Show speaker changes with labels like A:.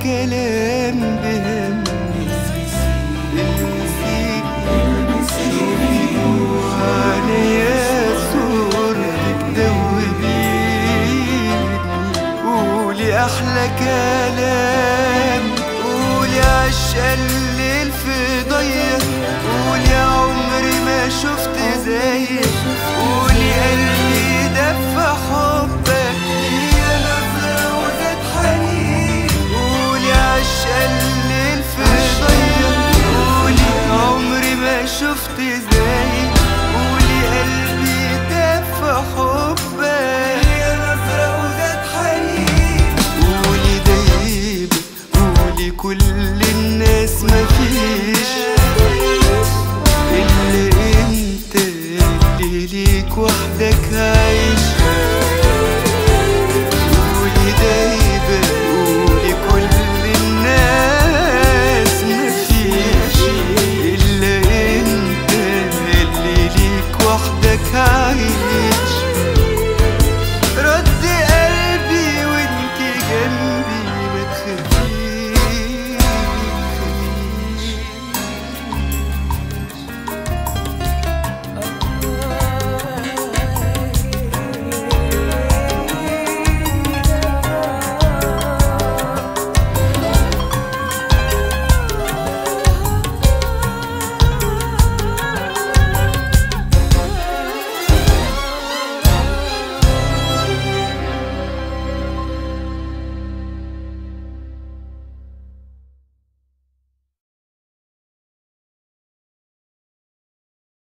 A: كلام بهمني المسيك شوفي عليا صورتك دوبيني قولي احلى كلام قولي عشق الليل في ضيق قولي عمري ما شفت زيك قولي قلبي دفى حبك يا نظرة وزاد حنين قولي عشق الليل في ضيق قولي عمري ما شفت زيك